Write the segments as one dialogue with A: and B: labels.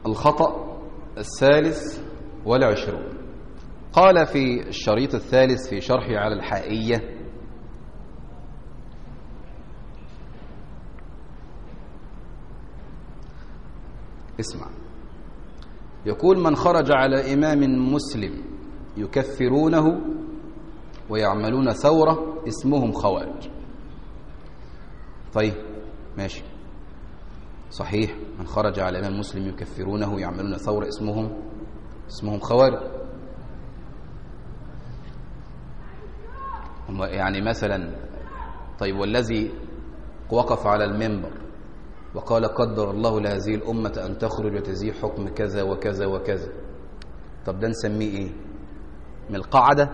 A: الخطأ الثالث والعشرون قال في الشريط الثالث في شرحه على الحائية اسمع يقول من خرج على إمام مسلم يكفرونه ويعملون ثورة اسمهم خوارج طيب ماشي صحيح من خرج على إمام مسلم يكفرونه ويعملون ثورة اسمهم اسمهم خوارج يعني مثلا طيب والذي وقف على المنبر وقال قدر الله لهذه الأمة أن تخرج وتزيح حكم كذا وكذا وكذا طب ده نسميه إيه من القاعدة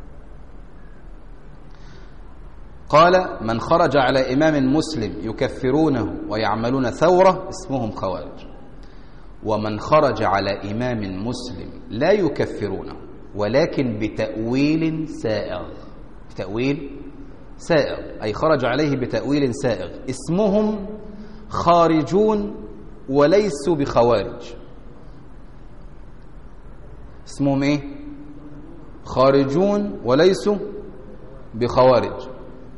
A: قال من خرج على إمام مسلم يكفرونه ويعملون ثورة اسمهم خوارج ومن خرج على إمام مسلم لا يكفرونه ولكن بتأويل سائغ بتأويل سائغ أي خرج عليه بتأويل سائغ اسمهم خارجون وليسوا بخوارج اسمهم ايه خارجون وليسوا بخوارج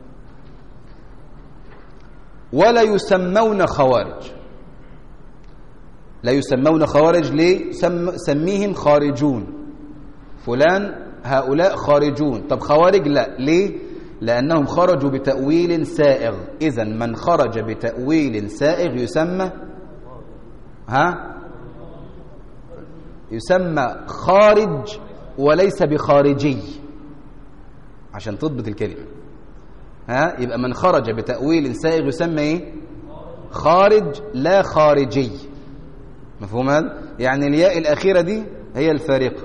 A: ولا يسمون خوارج لا يسمون خوارج ليه سم سميهم خارجون فلان هؤلاء خارجون طب خوارج لا ليه لأنهم خرجوا بتأويل سائغ إذا من خرج بتأويل سائغ يسمى ها يسمى خارج وليس بخارجي عشان تضبط الكلمة ها يبقى من خرج بتأويل سائغ يسمى ايه خارج لا خارجي مفهوم هذا يعني الياء الأخيرة دي هي الفارقة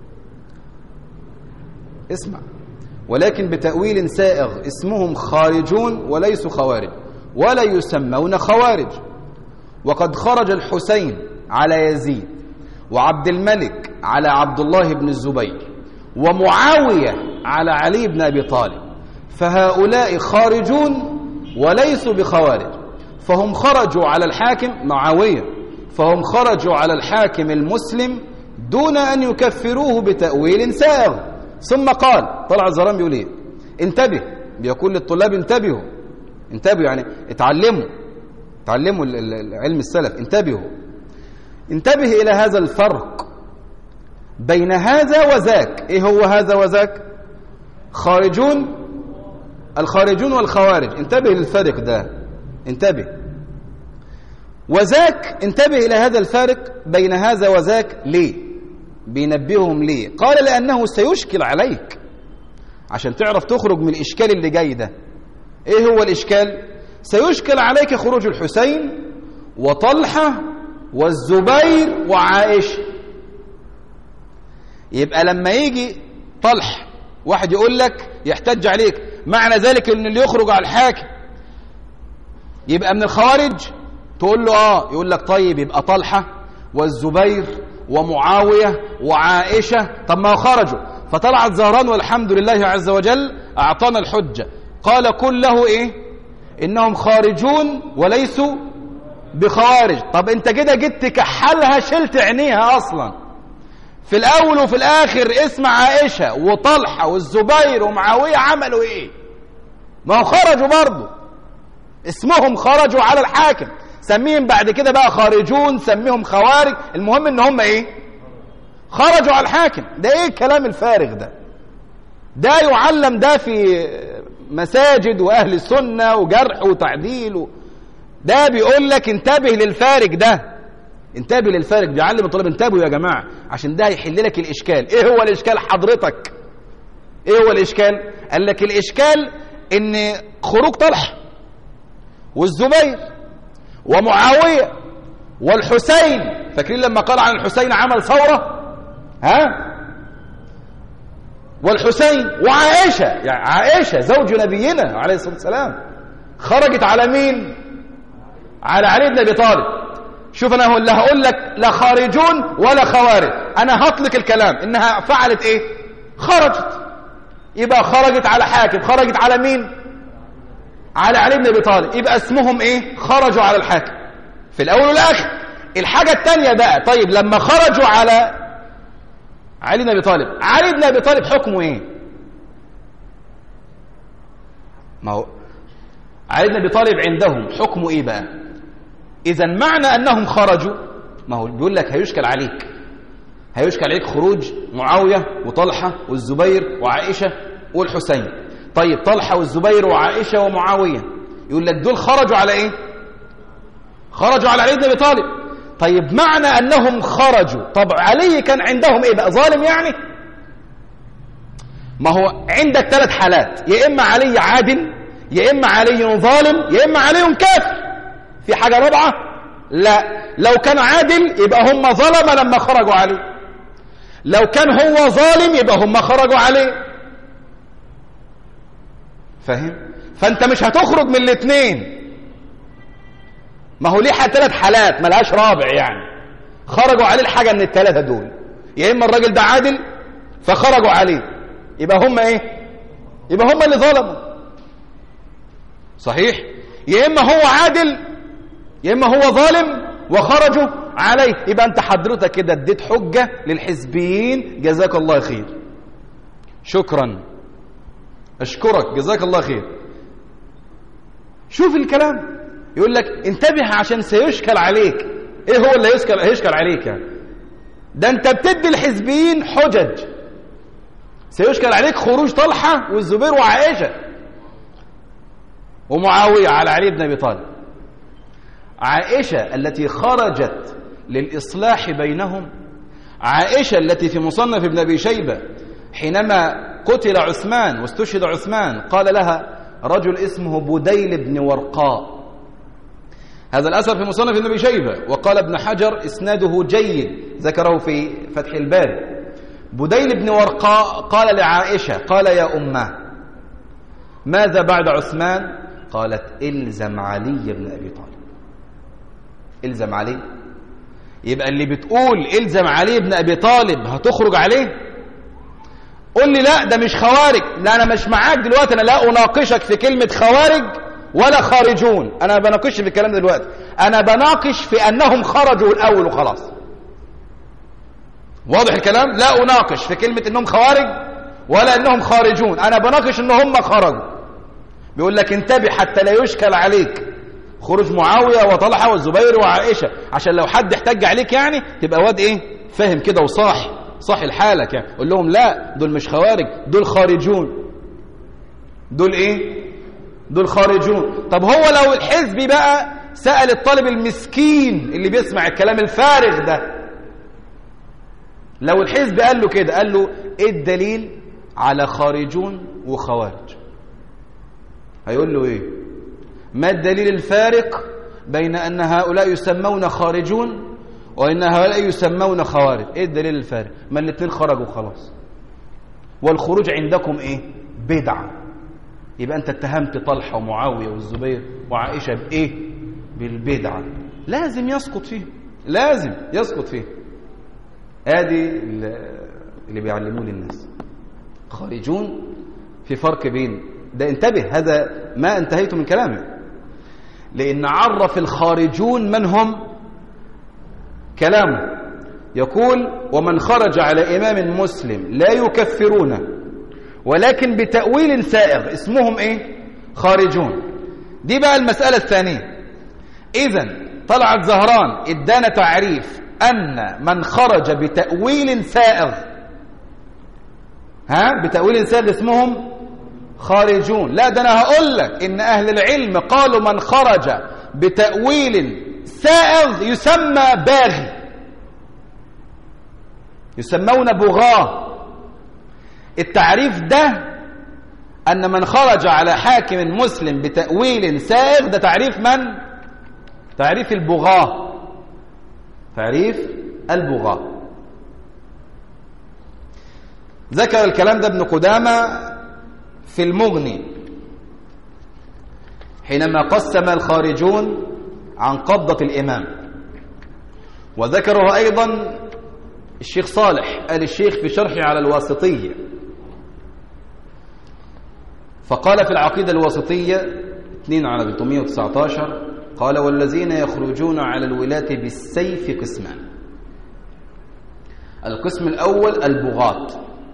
A: اسمع ولكن بتأويل سائغ اسمهم خارجون وليسوا خوارج ولا يسمون خوارج وقد خرج الحسين على يزيد وعبد الملك على عبد الله بن الزبير ومعاوية على علي بن أبي طالب فهؤلاء خارجون وليسوا بخوارج فهم خرجوا على الحاكم معاوية فهم خرجوا على الحاكم المسلم دون أن يكفروه بتأويل سائغ ثم قال طلع الزرام بيقول ايه انتبه بيقول للطلاب انتبهوا انتبهوا يعني اتعلموا اتعلموا علم السلف انتبهوا انتبه إلى هذا الفرق بين هذا وذاك ايه هو هذا وذاك خارجون الخارجون والخوارج انتبه للفرق ده انتبه وذاك انتبه إلى هذا الفارق بين هذا وذاك ليه بينبههم ليه قال لأنه سيشكل عليك عشان تعرف تخرج من الإشكال اللي جاي ده ايه هو الإشكال سيشكل عليك خروج الحسين وطلحة والزبير وعائشة يبقى لما يجي طلح واحد يقول لك يحتج عليك معنى ذلك ان اللي يخرج على الحاكم يبقى من الخوارج تقول له اه يقول لك طيب يبقى طلحة والزبير ومعاوية وعائشة طب ما خرجوا فطلعت زهران والحمد لله عز وجل أعطانا الحجة قال كل له إيه إنهم خارجون وليسوا بخوارج طب انت كده جيت تكحلها شلت عينيها أصلا في الأول وفي الآخر اسم عائشة وطلحة والزبير ومعاوية عملوا إيه ما هو خرجوا برضه اسمهم خرجوا على الحاكم سميهم بعد كده بقى خارجون سميهم خوارج المهم ان هم ايه خرجوا على الحاكم ده ايه الكلام الفارغ ده ده يعلم ده في مساجد واهل السنه وجرح وتعديل و... ده بيقول لك انتبه للفارق ده انتبه للفارق بيعلم الطلاب انتبهوا يا جماعه عشان ده هيحل لك الاشكال ايه هو الاشكال حضرتك ايه هو الاشكال قال لك الاشكال ان خروج طلحه والزبير ومعاوية والحسين فاكرين لما قال عن الحسين عمل ثورة ها والحسين وعائشة يعني عائشة زوج نبينا عليه الصلاة والسلام خرجت على مين على علي بن أبي طالب شوف أنا اللي هقول لك لا خارجون ولا خوارج أنا هطلق الكلام إنها فعلت إيه خرجت يبقى خرجت على حاكم خرجت على مين على علي بن ابي طالب يبقى اسمهم ايه خرجوا على الحاكم في الاول والاخر الحاجة التانية بقى طيب لما خرجوا على علي بن أبي طالب علي بن أبي طالب حكمه إيه ما هو علي بن أبي طالب عندهم حكمه إيه بقى إذا معنى أنهم خرجوا ما هو بيقول لك هيشكل عليك هيشكل عليك خروج معاوية وطلحة والزبير وعائشة والحسين طيب طلحة والزبير وعائشة ومعاوية يقول لك دول خرجوا على ايه خرجوا على علي بن ابي طالب طيب معنى انهم خرجوا طب علي كان عندهم ايه بقى ظالم يعني ما هو عندك ثلاث حالات يا اما علي عادل يا اما علي ظالم يا اما علي كافر في حاجه رابعه لا لو كان عادل يبقى هم ظلم لما خرجوا عليه لو كان هو ظالم يبقى هم خرجوا عليه فاهم فانت مش هتخرج من الاثنين ما هو ليه ثلاث حالات ملهاش رابع يعني خرجوا عليه الحاجه من الثلاثه دول يا اما الراجل ده عادل فخرجوا عليه يبقى هم ايه يبقى هم اللي ظلموا صحيح يا اما هو عادل يا اما هو ظالم وخرجوا عليه يبقى انت حضرتك كده اديت حجه للحزبيين جزاك الله خير شكرا اشكرك جزاك الله خير شوف الكلام يقول لك انتبه عشان سيشكل عليك ايه هو اللي يشكل هيشكل عليك يعني ده انت بتدي الحزبيين حجج سيشكل عليك خروج طلحه والزبير وعائشه ومعاويه على علي بن ابي طالب عائشه التي خرجت للاصلاح بينهم عائشه التي في مصنف ابن ابي شيبه حينما قتل عثمان واستشهد عثمان قال لها رجل اسمه بديل بن ورقاء هذا الأثر في مصنف ابن أبي شيبة وقال ابن حجر إسناده جيد ذكره في فتح الباب بديل بن ورقاء قال لعائشة قال يا أمه ماذا بعد عثمان قالت إلزم علي بن أبي طالب إلزم علي يبقى اللي بتقول إلزم علي بن أبي طالب هتخرج عليه قول لي لا ده مش خوارج لا أنا مش معاك دلوقتي أنا لا أناقشك في كلمة خوارج ولا خارجون انا ما بناقش في الكلام ده دلوقتي انا بناقش في انهم خرجوا الاول وخلاص واضح الكلام لا اناقش في كلمه انهم خوارج ولا انهم خارجون انا بناقش ان هم خرجوا بيقول لك انتبه حتى لا يشكل عليك خروج معاويه وطلحه والزبير وعائشه عشان لو حد احتج عليك يعني تبقى واد ايه فاهم كده وصاحي صاحي لحالك يعني قول لهم لا دول مش خوارج دول خارجون دول ايه دول خارجون طب هو لو الحزبي بقى سأل الطالب المسكين اللي بيسمع الكلام الفارغ ده لو الحزب قال له كده قال له ايه الدليل على خارجون وخوارج هيقول له ايه ما الدليل الفارق بين ان هؤلاء يسمون خارجون وان هؤلاء يسمون خوارج ايه الدليل الفارق ما الاثنين خرجوا خلاص والخروج عندكم ايه بدعه يبقى انت اتهمت طلحه ومعاويه والزبير وعائشه بايه بالبدعه لازم يسقط فيه لازم يسقط فيه ادي اللي بيعلموه للناس خارجون في فرق بين ده انتبه هذا ما انتهيت من كلامي لان عرف الخارجون من هم كلامه يقول ومن خرج على امام مسلم لا يكفرونه ولكن بتأويل سائغ اسمهم ايه خارجون دي بقى المسألة الثانية اذا طلعت زهران ادانا تعريف ان من خرج بتأويل سائغ ها بتأويل سائغ اسمهم خارجون لا ده انا هقول لك ان اهل العلم قالوا من خرج بتأويل سائغ يسمى باغي يسمون بغاه التعريف ده أن من خرج على حاكم مسلم بتأويل سائغ ده تعريف من؟ تعريف البغاة تعريف البغاة ذكر الكلام ده ابن قدامة في المغني حينما قسم الخارجون عن قبضة الإمام وذكره أيضا الشيخ صالح قال الشيخ في شرحه على الواسطية فقال في العقيدة الواسطية 2 على 319 قال والذين يخرجون على الولاة بالسيف قسمان القسم الأول البغاة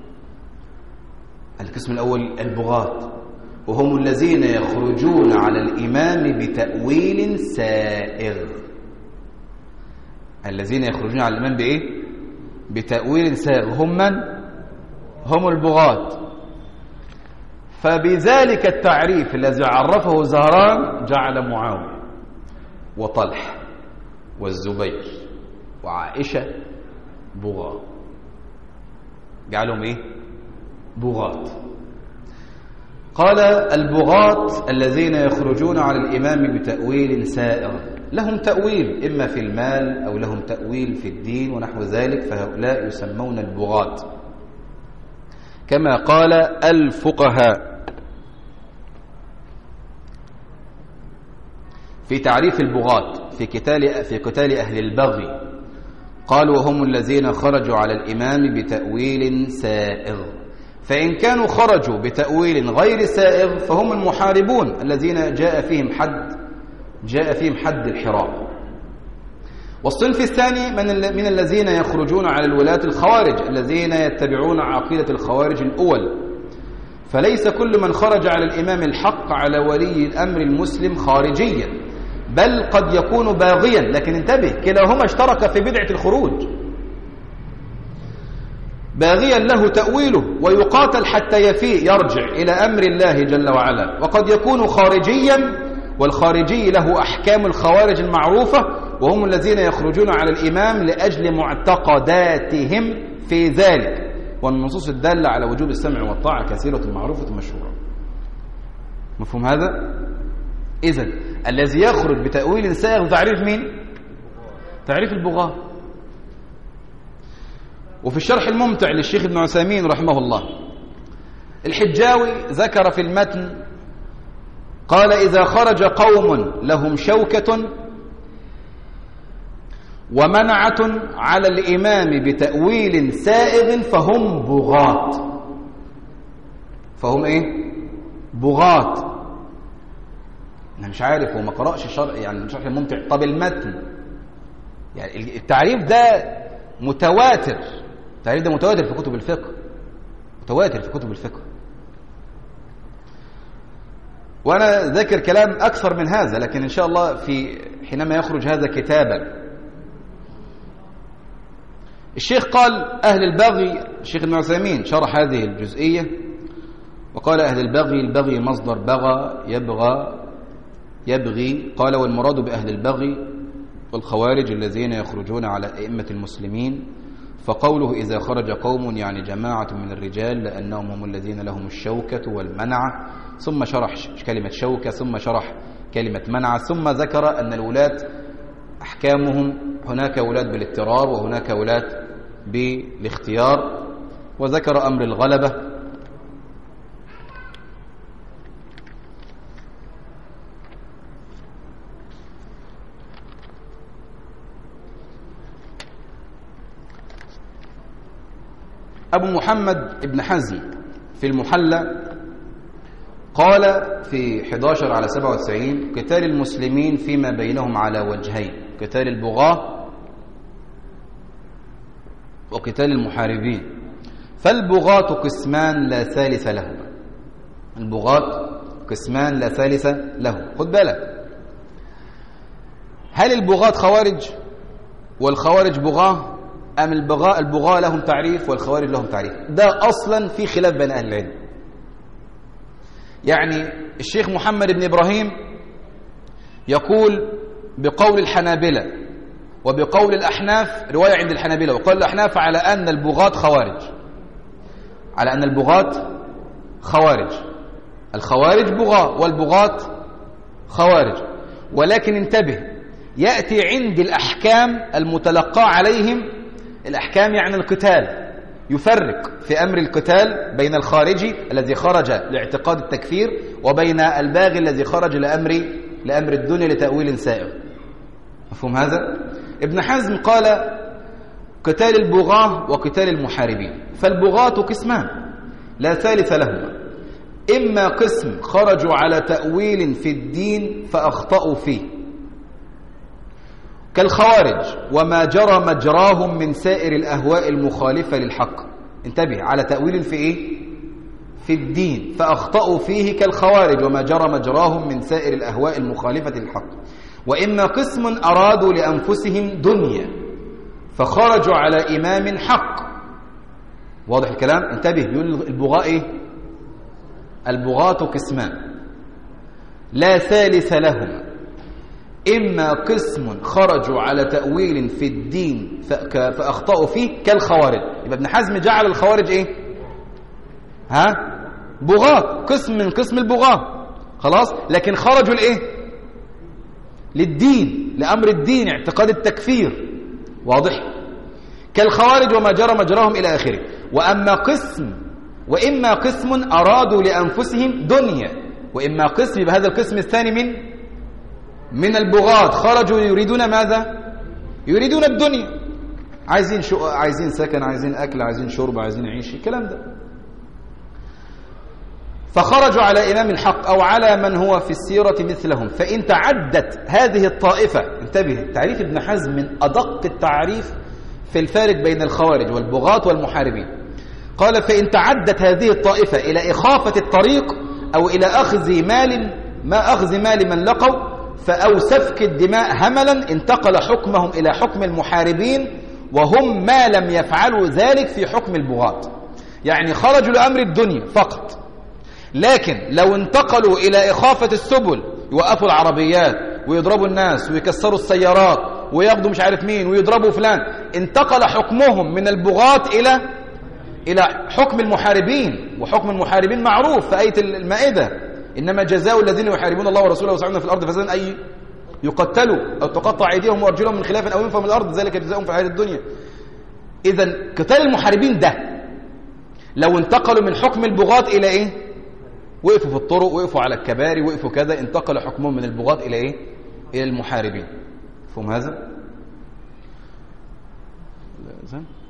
A: القسم الأول البغاة وهم الذين يخرجون على الإمام بتأويل سائغ الذين يخرجون على الإمام بإيه؟ بتأويل سائغ هم من؟ هم البغاة فبذلك التعريف الذي عرفه زهران جعل معاوية وطلح والزبير وعائشة بغاة جعلهم ايه بغاة قال البغاة الذين يخرجون على الإمام بتأويل سائر لهم تأويل إما في المال أو لهم تأويل في الدين ونحو ذلك فهؤلاء يسمون البغاة كما قال الفقهاء في تعريف البغاة في قتال في قتال أهل البغي قالوا هم الذين خرجوا على الإمام بتأويل سائغ فإن كانوا خرجوا بتأويل غير سائغ فهم المحاربون الذين جاء فيهم حد جاء فيهم حد الحراب والصنف الثاني من من الذين يخرجون على الولاة الخوارج الذين يتبعون عقيدة الخوارج الأول فليس كل من خرج على الإمام الحق على ولي الأمر المسلم خارجيا بل قد يكون باغيا لكن انتبه كلاهما اشترك في بدعة الخروج باغيا له تأويله ويقاتل حتى يفيء يرجع إلى أمر الله جل وعلا وقد يكون خارجيا والخارجي له أحكام الخوارج المعروفة وهم الذين يخرجون على الإمام لأجل معتقداتهم في ذلك والنصوص الدالة على وجوب السمع والطاعة كثيرة معروفة مشهورة مفهوم هذا؟ إذن الذي يخرج بتأويل سائغ تعريف مين؟ تعريف البغاة وفي الشرح الممتع للشيخ ابن عثيمين رحمه الله الحجاوي ذكر في المتن قال إذا خرج قوم لهم شوكة ومنعة على الإمام بتأويل سائغ فهم بغاة فهم إيه؟ بغاة أنا مش عارف هو ما قرأش الشرح يعني الشرح الممتع طب المتن يعني التعريف ده متواتر التعريف ده متواتر في كتب الفقه متواتر في كتب الفقه وأنا ذاكر كلام أكثر من هذا لكن إن شاء الله في حينما يخرج هذا كتابا الشيخ قال أهل البغي الشيخ ابن عثيمين شرح هذه الجزئية وقال أهل البغي البغي مصدر بغى يبغى يبغي قال والمراد بأهل البغي والخوارج الذين يخرجون على أئمة المسلمين فقوله إذا خرج قوم يعني جماعة من الرجال لأنهم هم الذين لهم الشوكة والمنعة ثم شرح كلمة شوكة ثم شرح كلمة منعة ثم ذكر أن الولاة أحكامهم هناك ولاة بالاضطرار وهناك ولاة بالاختيار وذكر أمر الغلبة أبو محمد ابن حزم في المحلى قال في 11 على 97 قتال المسلمين فيما بينهم على وجهين قتال البغاة وقتال المحاربين فالبغاة قسمان لا ثالث لهما البغاة قسمان لا ثالث له خد بالك هل البغاة خوارج والخوارج بغاة أم البغاء البغاء لهم تعريف والخوارج لهم تعريف ده أصلا في خلاف بين أهل العلم يعني الشيخ محمد بن إبراهيم يقول بقول الحنابلة وبقول الأحناف رواية عند الحنابلة وقال الأحناف على أن البغاة خوارج على أن البغاة خوارج الخوارج بغاة والبغاة خوارج ولكن انتبه يأتي عند الأحكام المتلقى عليهم الأحكام يعني القتال يفرق في أمر القتال بين الخارجي الذي خرج لاعتقاد التكفير وبين الباغي الذي خرج لأمر لأمر الدنيا لتأويل سائغ مفهوم هذا؟ ابن حزم قال قتال البغاة وقتال المحاربين فالبغاة قسمان لا ثالث لهما إما قسم خرجوا على تأويل في الدين فأخطأوا فيه كالخوارج وما جرى مجراهم من سائر الأهواء المخالفة للحق انتبه على تأويل في إيه؟ في الدين فأخطأوا فيه كالخوارج وما جرى مجراهم من سائر الأهواء المخالفة للحق وإما قسم أرادوا لأنفسهم دنيا فخرجوا على إمام حق واضح الكلام انتبه يقول البغاء إيه؟ البغاة قسمان لا ثالث لهما إما قسم خرجوا على تأويل في الدين فأخطأوا فيه كالخوارج يبقى ابن حزم جعل الخوارج إيه ها بغاة قسم من قسم البغاة خلاص لكن خرجوا لإيه للدين لأمر الدين اعتقاد التكفير واضح كالخوارج وما جرى مجراهم إلى آخره وأما قسم وإما قسم أرادوا لأنفسهم دنيا وإما قسم بهذا القسم الثاني من من البغاة خرجوا يريدون ماذا يريدون الدنيا عايزين شو عايزين سكن عايزين أكل عايزين شرب عايزين عيش الكلام ده فخرجوا على إمام الحق أو على من هو في السيرة مثلهم فإن تعدت هذه الطائفة انتبه تعريف ابن حزم من أدق التعريف في الفارق بين الخوارج والبغاة والمحاربين قال فإن تعدت هذه الطائفة إلى إخافة الطريق أو إلى أخذ مال ما أخذ مال من لقوا فأو سفك الدماء هملا انتقل حكمهم إلى حكم المحاربين وهم ما لم يفعلوا ذلك في حكم البغاة يعني خرجوا لأمر الدنيا فقط لكن لو انتقلوا إلى إخافة السبل يوقفوا العربيات ويضربوا الناس ويكسروا السيارات وياخدوا مش عارف مين ويضربوا فلان انتقل حكمهم من البغاة إلى إلى حكم المحاربين وحكم المحاربين معروف في آية المائدة إنما جزاء الذين يحاربون الله ورسوله ويسعون في الأرض فسادا أي يقتلوا أو تقطع أيديهم وأرجلهم من خلاف أو ينفوا من الأرض ذلك جزاؤهم في الحياة الدنيا إذا قتال المحاربين ده لو انتقلوا من حكم البغاة إلى إيه وقفوا في الطرق وقفوا على الكباري وقفوا كذا انتقل حكمهم من البغاة إلى إيه إلى المحاربين فهم هذا؟ لا